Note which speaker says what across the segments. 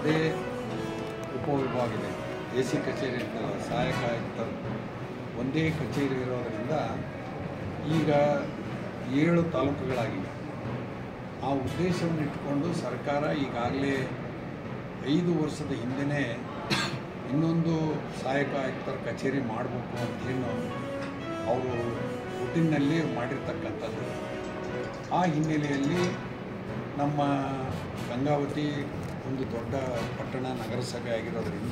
Speaker 1: ಒಂದೇ ಉಪವಿಭಾಗ ಇದೆ ಎ ಸಿ ಕಚೇರಿ ಇರ್ತಲ್ಲ ಸಹಾಯಕ ಆಯುಕ್ತರು ಒಂದೇ ಕಚೇರಿ ಇರೋದರಿಂದ ಈಗ ಏಳು ತಾಲೂಕುಗಳಾಗಿವೆ ಆ ಉದ್ದೇಶವನ್ನು ಇಟ್ಕೊಂಡು ಸರ್ಕಾರ ಈಗಾಗಲೇ ಐದು ವರ್ಷದ ಹಿಂದೆಯೇ ಇನ್ನೊಂದು ಸಹಾಯಕ ಆಯುಕ್ತರ ಕಚೇರಿ ಮಾಡಬೇಕು ಅಂತೇನು ಅವರು ರುಟೀನ್ನಲ್ಲಿ ಮಾಡಿರ್ತಕ್ಕಂಥದ್ದು ಆ ಹಿನ್ನೆಲೆಯಲ್ಲಿ ನಮ್ಮ ಗಂಗಾವತಿ ಒಂದು ದೊಡ್ಡ ಪಟ್ಟಣ ನಗರಸಭೆ ಆಗಿರೋದರಿಂದ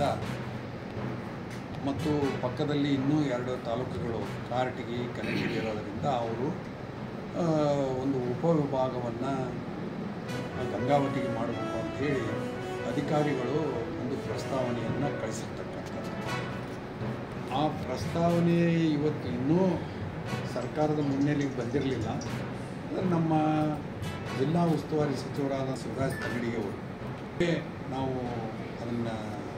Speaker 1: ಮತ್ತು ಪಕ್ಕದಲ್ಲಿ ಇನ್ನೂ ಎರಡು ತಾಲೂಕುಗಳು ಕಾರಟಗಿ ಕನಗಿರಿ ಇರೋದರಿಂದ ಅವರು ಆ, ಒಂದು ಉಪವಿಭಾಗವನ್ನು ಗಂಗಾವತಿಗೆ ಮಾಡಬೇಕು ಅಂಥೇಳಿ ಅಧಿಕಾರಿಗಳು ಒಂದು ಪ್ರಸ್ತಾವನೆಯನ್ನು ಕಳಿಸಿರ್ತಕ್ಕಂಥದ್ದು ಆ ಪ್ರಸ್ತಾವನೆ ಇವತ್ತು ಇನ್ನೂ ಸರ್ಕಾರದ ಮುನ್ನೆಲೆಗೆ ಬಂದಿರಲಿಲ್ಲ ಅಂದರೆ ನಮ್ಮ ಜಿಲ್ಲಾ ಉಸ್ತುವಾರಿ ಸಚಿವರಾದ ಶಿವರಾಜ್ ತಂಗಡಿಯವರು ನಾವು ಅದನ್ನು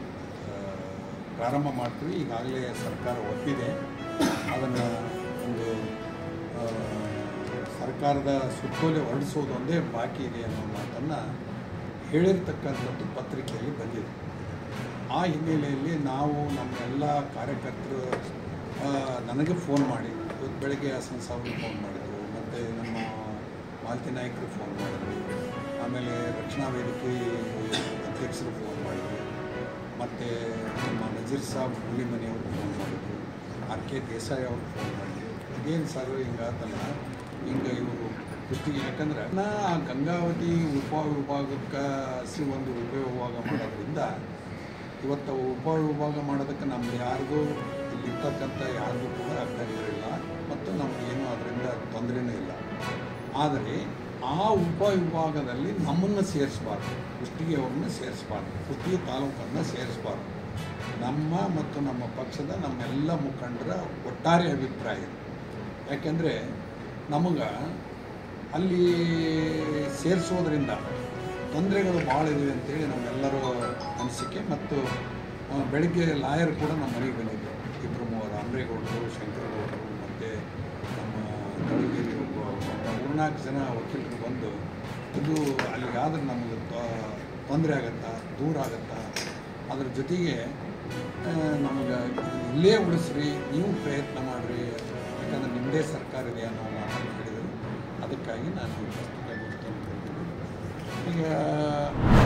Speaker 1: ಪ್ರಾರಂಭ ಮಾಡ್ತೀವಿ ಈಗಾಗಲೇ ಸರ್ಕಾರ ಒಪ್ಪಿದೆ ಅದನ್ನು ಒಂದು ಆ, ಸರ್ಕಾರದ ಸುತ್ತೋಲೆ ಹೊರಡಿಸೋದು ಒಂದೇ ಬಾಕಿ ಇದೆ ಅನ್ನೋ ಮಾತನ್ನು ಹೇಳಿರ್ತಕ್ಕಂಥದ್ದು ಪತ್ರಿಕೆಯಲ್ಲಿ ಬಂದಿದೆ ಆ ಹಿನ್ನೆಲೆಯಲ್ಲಿ ನಾವು ನಮ್ಮ ಎಲ್ಲ ಕಾರ್ಯಕರ್ತರು ಆ, ನನಗೆ ಫೋನ್ ಮಾಡಿ ಇವತ್ತು ಬೆಳಗ್ಗೆ ಹಾಸನ ಸಾವ್ರಿಗೆ ಫೋನ್ ಮಾಡಿದರು ಮತ್ತು ನಮ್ಮ ಮಾಲತಿ ನಾಯಕರು ಫೋನ್ ಮಾಡಿದರು ಆಮೇಲೆ ರಕ್ಷಣಾ ವೇದಿಕೆ ಅಧ್ಯಕ್ಷರು ಫೋನ್ ಮಾಡಿದರು ಮತ್ತು ನಮ್ಮ ನಜೀರ್ ಸಾಬ್ ಹುಲಿಮನೆಯವರು ಫೋನ್ ಮಾಡಿದರು ಆರ್ ಕೆ ದೇಸಾಯಿ ಅವರು ಫೋನ್ ಮಾಡಿದರು ಇದೇನು ಸರ್ ಹಿಂಗಾತಲ್ಲ ಹಿಂಗೆ ಇವರು ಕುಸ್ತಿಗೆ ಯಾಕಂದ್ರೆ ನಾ ಆ ಗಂಗಾವತಿ ಉಪವಿಭಾಗಕ್ಕೆ ಸಿ ಒಂದು ಉಪವಿಭಾಗ ಮಾಡೋದ್ರಿಂದ ಇವತ್ತು ಉಪವಿಭಾಗ ಮಾಡೋದಕ್ಕೆ ನಮ್ದು ಯಾರಿಗೂ ಇಲ್ಲಿರ್ತಕ್ಕಂಥ ಯಾರಿಗೂ ಕೂಡ ಅಭ್ಯಂತರವಿಲ್ಲ ಮತ್ತು ನಮಗೇನು ಅದರಿಂದ ತೊಂದರೆನೂ ಇಲ್ಲ ಆದರೆ ಆ ಉಪವಿಭಾಗದಲ್ಲಿ ನಮ್ಮನ್ನು ಸೇರಿಸಬಾರ್ದು ಕುಷ್ಟಗಿಯವ್ರನ್ನ ಸೇರಿಸಬಾರ್ದು ಕುಷ್ಟಗಿ ತಾಲೂಕನ್ನು ಸೇರಿಸಬಾರ್ದು ನಮ್ಮ ಮತ್ತು ನಮ್ಮ ಪಕ್ಷದ ನಮ್ಮೆಲ್ಲ ಮುಖಂಡರ ಒಟ್ಟಾರೆ ಅಭಿಪ್ರಾಯ ಇದು ಯಾಕೆಂದರೆ ನಮಗೆ ಅಲ್ಲಿ ಸೇರಿಸೋದ್ರಿಂದ ತೊಂದರೆಗಳು ಭಾಳ ಇವೆ ಅಂತೇಳಿ ನಮ್ಮೆಲ್ಲರ ಅನಿಸಿಕೆ ಮತ್ತು ಆ, ಬೆಳಗ್ಗೆ ಲಾಯರ್ ಕೂಡ ನಮ್ಮ ಮನೆಗೆ ಬಂದಿದ್ದರು ಇಬ್ಬರು ಮೂವರು ಅಮ್ರೇಗೌಡರು ಶಂಕರಗೌಡರು ಮತ್ತು ನಮ್ಮ ದಳಗಿರಿ ಒಬ್ಬ ಒಬ್ಬ ಮೂರ್ನಾಲ್ಕು ಜನ ವಕೀಲರು ಬಂದು ಇದು ಅಲ್ಲಿಗಾದ್ರೆ ನಮಗೆ ತೊಂದರೆ ಆಗತ್ತಾ ದೂರ ಆಗತ್ತಾ ಅದ್ರ ಜೊತೆಗೆ ನಮಗೆ ಇಲ್ಲೇ ಉಳಿಸ್ರಿ ನೀವು ಪ್ರಯತ್ನ ಮಾಡಿರಿ ಯಾಕಂದ್ರೆ ನಿಮ್ಮದೇ ಸರ್ಕಾರ ಇದೆ ಅನ್ನೋ ಮಾತನ್ನು ಹೇಳಿದರು ಅದಕ್ಕಾಗಿ ನಾನು ಈ ಪುಸ್ತಕ ಗುರುತನ್ನು ಬರೆದಿದ್ದೀನಿ ಈಗ